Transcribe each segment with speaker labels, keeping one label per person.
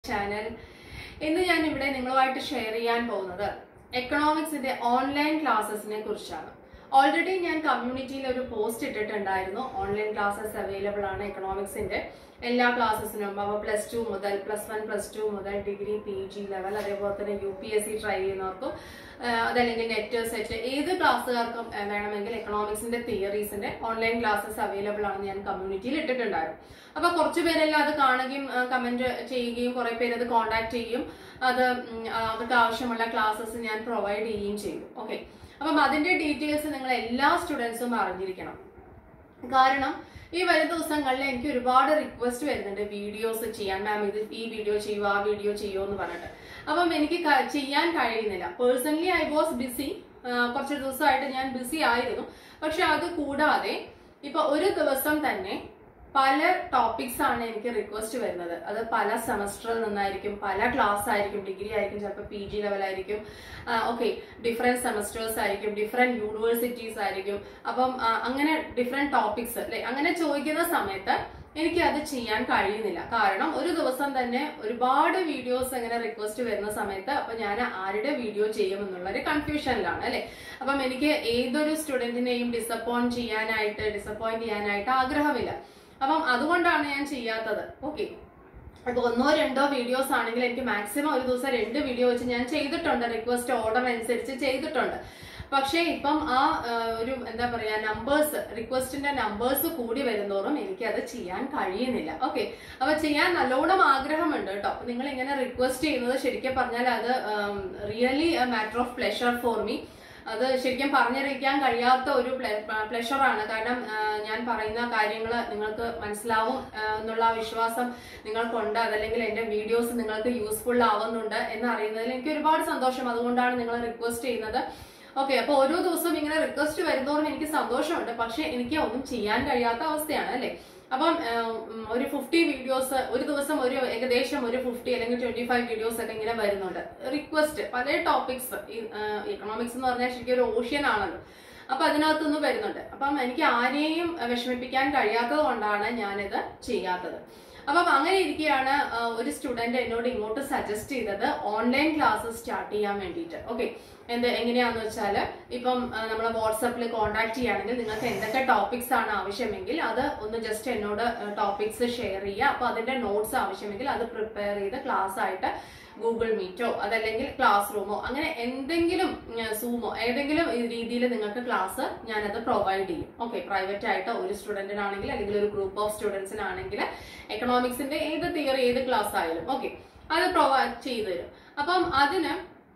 Speaker 1: channel ഇന്ന് ഞാൻ ഇവിടെ നിങ്ങളുമായിട്ട് ഷെയർ ചെയ്യാൻ പോകുന്നത് എക്കണോമിക്സിന്റെ ഓൺലൈൻ ക്ലാസ്സസിനെ കുറിച്ചാണ് ഓൾറെഡി ഞാൻ കമ്മ്യൂണിറ്റിയിൽ ഒരു പോസ്റ്റ് ഇട്ടിട്ടുണ്ടായിരുന്നു ഓൺലൈൻ ക്ലാസ്സസ് അവൈലബിൾ ആണ് എക്കണോമിക്സിന്റെ എല്ലാ ക്ലാസ്സസിനും അവ പ്ലസ് ടു മുതൽ പ്ലസ് വൺ പ്ലസ് ടു മുതൽ ഡിഗ്രി പി ജി ലെവൽ അതേപോലെ തന്നെ U P S C try ചെയ്യുന്നവർക്കും ആ, അതല്ലെങ്കിൽ നെറ്റ് സെറ്റ് ഏത് ക്ലാസ്സുകാർക്കും ആ, വേണമെങ്കിൽ എക്കണോമിക്സിന്റെ തിയറീസിന്റെ ഓൺലൈൻ ക്ലാസ്സസ് അവൈലബിൾ ആണ് ഞാൻ കമ്മ്യൂണിറ്റിയിൽ ഇട്ടിട്ടുണ്ടായിരുന്നു അപ്പൊ കുറച്ച് പേരെല്ലാം അത് കാണുകയും കമന്റ് ചെയ്യുകയും കുറെ പേര് അത് കോൺടാക്ട് ചെയ്യും അത് ഉം, ആ, അവർക്ക് ആവശ്യമുള്ള ക്ലാസ്സസ് ഞാൻ പ്രൊവൈഡ് ചെയ്യുകയും ചെയ്യും ഓക്കെ അപ്പം അതിന്റെ ഡീറ്റെയിൽസ് നിങ്ങൾ എല്ലാ സ്റ്റുഡൻസും അറിഞ്ഞിരിക്കണം കാരണം ഈ വരും ദിവസങ്ങളിൽ എനിക്ക് ഒരുപാട് റിക്വസ്റ്റ് വരുന്നുണ്ട് വീഡിയോസ് ചെയ്യാൻ മാം ഇത് ഈ വീഡിയോ ചെയ്യൂ ആ വീഡിയോ ചെയ്യൂ എന്ന് പറഞ്ഞിട്ട് അപ്പം എനിക്ക് ക- ചെയ്യാൻ കഴിയുന്നില്ല പേഴ്സണലി ഐ വാസ് ബിസി കുറച്ച് ദിവസമായിട്ട് ഞാൻ ബിസി ആയിരുന്നു പക്ഷെ അത് കൂടാതെ ഇപ്പൊ ഒരു ദിവസം തന്നെ പല ടോപ്പിക്സ് ആണ് എനിക്ക് റിക്വസ്റ്റ് വരുന്നത് അത് പല സെമസ്റ്ററിൽ നിന്നായിരിക്കും പല ക്ലാസ് ആയിരിക്കും ഡിഗ്രി ആയിരിക്കും ചിലപ്പോൾ പി ജി ലെവൽ ആയിരിക്കും ഓക്കെ ഡിഫറെന്റ് സെമസ്റ്റേഴ്സ് ആയിരിക്കും ഡിഫറെന്റ് യൂണിവേഴ്സിറ്റീസ് ആയിരിക്കും അപ്പം ആ, അങ്ങനെ ഡിഫറെന്റ് ടോപ്പിക്സ് അല്ലെ അങ്ങനെ ചോദിക്കുന്ന സമയത്ത് എനിക്ക് അത് ചെയ്യാൻ കഴിയുന്നില്ല കാരണം ഒരു ദിവസം തന്നെ ഒരുപാട് വീഡിയോസ് അങ്ങനെ റിക്വസ്റ്റ് വരുന്ന സമയത്ത് അപ്പൊ ഞാൻ ആരുടെ വീഡിയോ ചെയ്യും എന്നുള്ള ഒരു കൺഫ്യൂഷനിലാണ് അല്ലെ അപ്പം എനിക്ക് ഏതൊരു സ്റ്റുഡന്റിനെയും ഡിസപ്പോയിന്റ് ചെയ്യാനായിട്ട് ഡിസപ്പോയിന്റ് ചെയ്യാനായിട്ട് ആഗ്രഹമില്ല അപ്പം അതുകൊണ്ടാണ് ഞാൻ ചെയ്യാത്തത് ഓക്കെ അപ്പൊ ഒന്നോ രണ്ടോ വീഡിയോസ് ആണെങ്കിൽ എനിക്ക് മാക്സിമം ഒരു ദിവസം രണ്ട് വീഡിയോ വെച്ച് ഞാൻ ചെയ്തിട്ടുണ്ട് റിക്വസ്റ്റ് ഓർഡർ അനുസരിച്ച് ചെയ്തിട്ടുണ്ട് പക്ഷേ ഇപ്പം ആ ആ, ഒരു എന്താ പറയാ നമ്പേഴ്സ് റിക്വസ്റ്റിന്റെ നമ്പേഴ്സ് കൂടി വരുന്നോറും എനിക്ക് അത് ചെയ്യാൻ കഴിയുന്നില്ല ഓക്കെ അപ്പൊ ചെയ്യാൻ നല്ലോണം ആഗ്രഹമുണ്ട് കേട്ടോ നിങ്ങൾ ഇങ്ങനെ റിക്വസ്റ്റ് ചെയ്യുന്നത് ശരിക്കും പറഞ്ഞാൽ അത് really matter of pleasure for me അത് ശരിക്കും പറഞ്ഞറിയിക്കാൻ കഴിയാത്ത ഒരു പ്ലഷറാണ് കാരണം ആ, ഞാൻ പറയുന്ന കാര്യങ്ങൾ നിങ്ങൾക്ക് മനസ്സിലാവും ആ, എന്നുള്ള ആ വിശ്വാസം നിങ്ങൾക്കുണ്ട് അതല്ലെങ്കിൽ എന്റെ വീഡിയോസ് നിങ്ങൾക്ക് യൂസ്ഫുൾ ആവുന്നുണ്ട് എന്ന് അറിയുന്നതിൽ എനിക്ക് ഒരുപാട് സന്തോഷം അതുകൊണ്ടാണ് നിങ്ങൾ റിക്വസ്റ്റ് ചെയ്യുന്നത് ഓക്കെ അപ്പൊ ഓരോ ദിവസവും ഇങ്ങനെ റിക്വസ്റ്റ് വരുന്നതോറും എനിക്ക് സന്തോഷമുണ്ട് പക്ഷെ എനിക്ക് ഒന്നും ചെയ്യാൻ കഴിയാത്ത അവസ്ഥയാണ് അല്ലെ അപ്പം ആ, ഉം, ഒരു ഫിഫ്റ്റി വീഡിയോസ് ഒരു ദിവസം ഒരു ഏകദേശം ഒരു ഫിഫ്റ്റി അല്ലെങ്കിൽ ട്വന്റി ഫൈവ് വീഡിയോസ് ഒക്കെ ഇങ്ങനെ വരുന്നുണ്ട് റിക്വസ്റ്റ് പല ടോപ്പിക്സ് ഇക്കണോമിക്സ് എന്ന് പറഞ്ഞാൽ ശരിക്കും ഒരു ഓഷ്യൻ ആണല്ലോ അപ്പൊ അതിനകത്തുനിന്ന് വരുന്നുണ്ട് അപ്പം എനിക്ക് ആരെയും വിഷമിപ്പിക്കാൻ കഴിയാത്തത് കൊണ്ടാണ് ഞാനിത് ചെയ്യാത്തത് അപ്പം അങ്ങനെ ഇരിക്കുകയാണ് ആ, ഒരു സ്റ്റുഡന്റ് എന്നോട് ഇങ്ങോട്ട് സജസ്റ്റ് ചെയ്തത് ഓൺലൈൻ ക്ലാസ്സസ് സ്റ്റാർട്ട് ചെയ്യാൻ വേണ്ടിയിട്ട് ഓക്കെ എന്ത് എങ്ങനെയാന്ന് വെച്ചാൽ ഇപ്പം നമ്മൾ വാട്സപ്പിൽ കോൺടാക്ട് ചെയ്യുകയാണെങ്കിൽ നിങ്ങൾക്ക് എന്തൊക്കെ ടോപ്പിക്സ് ആണ് ആവശ്യമെങ്കിൽ അത് ഒന്ന് ജസ്റ്റ് എന്നോട് ടോപ്പിക്സ് ഷെയർ ചെയ്യുക അപ്പൊ അതിന്റെ നോട്ട്സ് ആവശ്യമെങ്കിൽ അത് പ്രിപ്പയർ ചെയ്ത് ക്ലാസ് ആയിട്ട് ഗൂഗിൾ മീറ്റോ അതല്ലെങ്കിൽ ക്ലാസ് റൂമോ അങ്ങനെ എന്തെങ്കിലും സൂമോ ഏതെങ്കിലും രീതിയിൽ നിങ്ങൾക്ക് ക്ലാസ് ഞാനത് പ്രൊവൈഡ് ചെയ്യും ഓക്കെ പ്രൈവറ്റ് ആയിട്ട് ഒരു സ്റ്റുഡന്റിനാണെങ്കിൽ അല്ലെങ്കിൽ ഒരു ഗ്രൂപ്പ് ഓഫ് സ്റ്റുഡൻസിനാണെങ്കിൽ എക്കണോമിക്സിന്റെ ഏത് തിയറി ഏത് ക്ലാസ് ആയാലും ഓക്കെ അത് പ്രൊവൈഡ് ചെയ്തു തരും അപ്പം അതിന്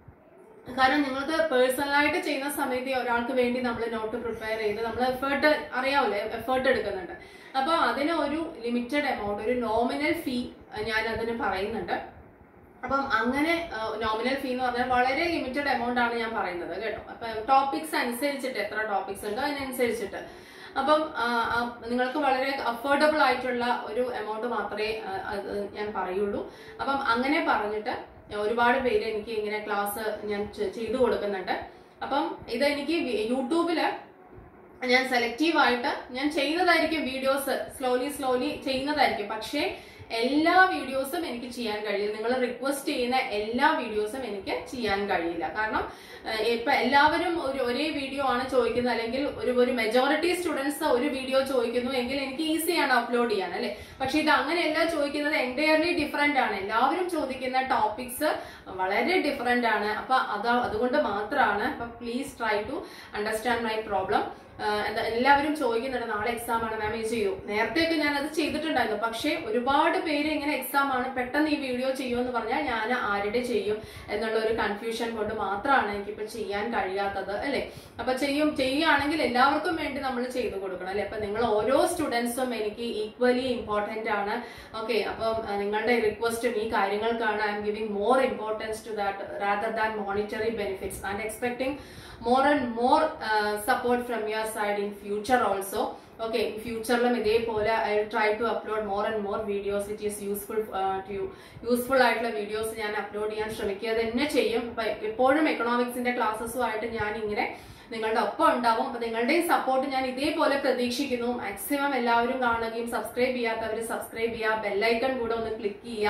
Speaker 1: കാരണം നിങ്ങൾക്ക് പേഴ്സണലായിട്ട് ചെയ്യുന്ന സമയത്ത് ഒരാൾക്ക് വേണ്ടി നമ്മൾ നോട്ട് പ്രിപ്പയർ ചെയ്ത് നമ്മൾ എഫേർട്ട് അറിയാവില്ലേ എഫേർട്ട് എടുക്കുന്നുണ്ട് അപ്പൊ അതിന് ഒരു ലിമിറ്റഡ് എമൗണ്ട് ഒരു നോമിനൽ ഫീ ഞാൻ അതിന് പറയുന്നുണ്ട് അപ്പം അങ്ങനെ നോമിനൽ ഫീ എന്ന് പറഞ്ഞാൽ വളരെ ലിമിറ്റഡ് എമൗണ്ട് ആണ് ഞാൻ പറയുന്നത് കേട്ടോ അപ്പൊ ടോപ്പിക്സ് അനുസരിച്ചിട്ട് എത്ര ടോപ്പിക്സ് ഉണ്ടോ അതിനനുസരിച്ചിട്ട് അപ്പം ആ, ആ, നിങ്ങൾക്ക് വളരെ അഫോർഡബിൾ ആയിട്ടുള്ള ഒരു എമൗണ്ട് മാത്രമേ ആ, അത് ഞാൻ പറയുള്ളൂ അപ്പം അങ്ങനെ പറഞ്ഞിട്ട് ഒരുപാട് പേര് എനിക്ക് ഇങ്ങനെ ക്ലാസ് ഞാൻ ചെ- ചെയ്തു കൊടുക്കുന്നുണ്ട് അപ്പം ഇത് എനിക്ക് വി- യൂട്യൂബില് ഞാൻ സെലക്റ്റീവ് ആയിട്ട് ഞാൻ ചെയ്യുന്നതായിരിക്കും വീഡിയോസ് സ്ലോലി സ്ലോലി ചെയ്യുന്നതായിരിക്കും പക്ഷേ എല്ലാ വീഡിയോസും എനിക്ക് ചെയ്യാൻ കഴിയില്ല നിങ്ങൾ റിക്വസ്റ്റ് ചെയ്യുന്ന എല്ലാ വീഡിയോസും എനിക്ക് ചെയ്യാൻ കഴിയില്ല കാരണം ഏഹ്, ഇപ്പൊ എല്ലാവരും ഒരു ഒരേ വീഡിയോ ആണ് ചോദിക്കുന്നത് അല്ലെങ്കിൽ ഒരു ഒരു മെജോറിറ്റി സ്റ്റുഡൻസ് ഒരു വീഡിയോ ചോദിക്കുന്നു എങ്കിൽ എനിക്ക് ഈസിയാണ് അപ്ലോഡ് ചെയ്യാൻ അല്ലെ പക്ഷെ ഇത് അങ്ങനെയല്ല ചോദിക്കുന്നത് എൻറ്റയർലി ഡിഫറെന്റ് ആണ് എല്ലാവരും ചോദിക്കുന്ന ടോപ്പിക്സ് വളരെ ഡിഫറെന്റ് ആണ് അപ്പൊ അതാ അതുകൊണ്ട് മാത്രമാണ് അപ്പൊ please try to understand my problem എന്താ എല്ലാവരും ചോദിക്കുന്നുണ്ട് നാളെ എക്സാം ആണ് മാം ഇത് ചെയ്യൂ നേരത്തെയൊക്കെ ഞാൻ അത് ചെയ്തിട്ടുണ്ടായിരുന്നു പക്ഷേ ഒരുപാട് പേര് ഇങ്ങനെ എക്സാം ആണ് പെട്ടെന്ന് ഈ വീഡിയോ ചെയ്യുമെന്ന് പറഞ്ഞാൽ ഞാൻ ആരുടെ ചെയ്യും എന്നുള്ള ഒരു കൺഫ്യൂഷൻ കൊണ്ട് മാത്രമാണ് എനിക്കിപ്പോ ചെയ്യാൻ കഴിയാത്തത് അല്ലെ അപ്പൊ ചെയ്യും ചെയ്യുകയാണെങ്കിൽ എല്ലാവർക്കും വേണ്ടി നമ്മൾ ചെയ്തു കൊടുക്കണം അല്ലെ അപ്പൊ നിങ്ങൾ ഓരോ സ്റ്റുഡൻസും എനിക്ക് ഈക്വലി ഇമ്പോർട്ടന്റ് ആണ് ഓക്കെ അപ്പം അഹ് നിങ്ങളുടെ റിക്വസ്റ്റും ഈ കാര്യങ്ങൾക്കാണ് I'm giving more importance to that rather than monetary benefits and expecting more and more uh, support from your side in future also okay ഫ്യൂച്ചറിലും ഇതേപോലെ I try to upload more and more videos it is useful to useful ആയിട്ടുള്ള videos ഞാൻ upload ചെയ്യാൻ ശ്രമിക്കുക തന്നെ ചെയ്യും അപ്പൊ എപ്പോഴും എക്കണോമിക്സിന്റെ ക്ലാസ്സസുമായിട്ട് ഞാൻ ഇങ്ങനെ നിങ്ങളുടെ ഒപ്പം ഉണ്ടാവും അപ്പൊ നിങ്ങളുടെയും സപ്പോർട്ട് ഞാൻ ഇതേപോലെ പ്രതീക്ഷിക്കുന്നു മാക്സിമം എല്ലാവരും കാണുകയും സബ്സ്ക്രൈബ് ചെയ്യാത്തവർ സബ്സ്ക്രൈബ് ചെയ്യുക ബെല്ലൈക്കൺ കൂടെ ഒന്ന് ക്ലിക്ക് ചെയ്യുക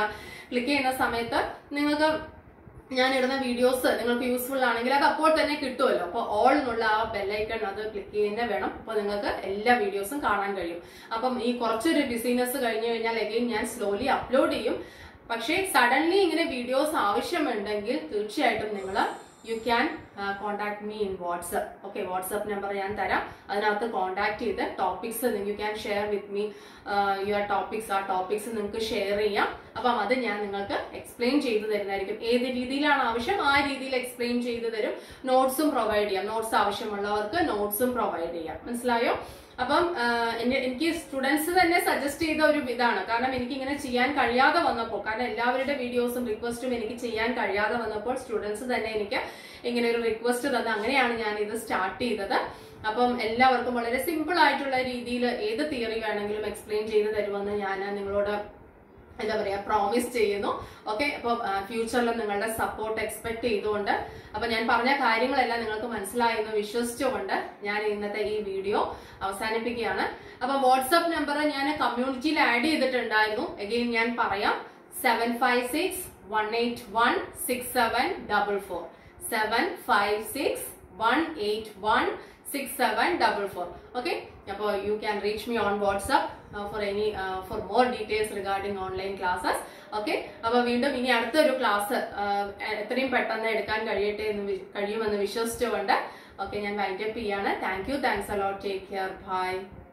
Speaker 1: ക്ലിക്ക് ചെയ്യുന്ന സമയത്ത് നിങ്ങൾക്ക് ഞാൻ ഇടുന്ന വീഡിയോസ് നിങ്ങൾക്ക് യൂസ്ഫുൾ ആണെങ്കിൽ അത് അപ്പോൾ തന്നെ കിട്ടുമല്ലോ അപ്പോൾ ഓൾ എന്നുള്ള ആ ബെല്ലൈക്കൺ അത് ക്ലിക്ക് ചെയ്യുന്നേ വേണം അപ്പോൾ നിങ്ങൾക്ക് എല്ലാ വീഡിയോസും കാണാൻ കഴിയും അപ്പം ഈ കുറച്ചൊരു ബിസിനസ് കഴിഞ്ഞു കഴിഞ്ഞാൽ എഗെയിൻ ഞാൻ സ്ലോലി അപ്ലോഡ് ചെയ്യും പക്ഷേ സഡൻലി ഇങ്ങനെ വീഡിയോസ് ആവശ്യമുണ്ടെങ്കിൽ തീർച്ചയായിട്ടും നിങ്ങൾ you can contact me in WhatsApp okay WhatsApp number ഞാൻ തരാം അതിനകത്ത് കോൺടാക്ട് ചെയ്ത് topics you can share with me your topics ആ ടോപ്പിക്സ് നിങ്ങൾക്ക് ഷെയർ ചെയ്യാം അപ്പം അത് ഞാൻ നിങ്ങൾക്ക് എക്സ്പ്ലെയിൻ ചെയ്തു തരുന്നതായിരിക്കും ഏത് രീതിയിലാണ് ആവശ്യം ആ രീതിയിൽ എക്സ്പ്ലെയിൻ ചെയ്തു തരും നോട്ട്സും പ്രൊവൈഡ് ചെയ്യാം നോട്ട്സ് ആവശ്യമുള്ളവർക്ക് നോട്ട്സും പ്രൊവൈഡ് ചെയ്യാം മനസ്സിലായോ അപ്പം ആഹ്, എന്നെ- എനിക്ക് സ്റ്റുഡൻസ് തന്നെ സജസ്റ്റ് ചെയ്ത ഒരു ഇതാണ് കാരണം എനിക്ക് ഇങ്ങനെ ചെയ്യാൻ കഴിയാതെ വന്നപ്പോൾ കാരണം എല്ലാവരുടെ വീഡിയോസും റിക്വസ്റ്റും എനിക്ക് ചെയ്യാൻ കഴിയാതെ വന്നപ്പോൾ സ്റ്റുഡൻസ് തന്നെ എനിക്ക് ഇങ്ങനെ ഒരു റിക്വസ്റ്റ് തന്ന് അങ്ങനെയാണ് ഞാൻ ഇത് സ്റ്റാർട്ട് ചെയ്തത് അപ്പം എല്ലാവർക്കും വളരെ സിമ്പിൾ ആയിട്ടുള്ള രീതിയിൽ ഏത് തിയറി വേണമെങ്കിലും എക്സ്പ്ലെയിൻ ചെയ്ത് തരുമെന്ന് ഞാൻ നിങ്ങളോട് എന്താ പറയാ പ്രോമിസ് ചെയ്യുന്നു ഓക്കെ അപ്പോൾ ഫ്യൂച്ചറിൽ നിങ്ങളുടെ സപ്പോർട്ട് എക്സ്പെക്ട് ചെയ്തുകൊണ്ട് അപ്പൊ ഞാൻ പറഞ്ഞ കാര്യങ്ങളെല്ലാം നിങ്ങൾക്ക് മനസ്സിലായെന്ന് വിശ്വസിച്ചുകൊണ്ട് ഞാൻ ഇന്നത്തെ ഈ വീഡിയോ അവസാനിപ്പിക്കുകയാണ് അപ്പൊ വാട്സപ്പ് നമ്പർ ഞാൻ കമ്മ്യൂണിറ്റിയിൽ ആഡ് ചെയ്തിട്ടുണ്ടായിരുന്നു എഗെയിൻ ഞാൻ പറയാം seven five six one eight one six seven double four seven five six one eight one six seven double four okay അപ്പോൾ you can reach me on WhatsApp for any for more details regarding online classes okay അപ്പോൾ വീണ്ടും ഇനി അടുത്തൊരു class എത്രയും പെട്ടെന്ന് എടുക്കാൻ കഴിയട്ടെ എന്ന് വി- കഴിയുമെന്ന് വിശ്വസിച്ചുകൊണ്ട് ഓക്കെ ഞാൻ വൈൻഡപ്പ് ചെയ്യാണ് thank you thanks a lot take care by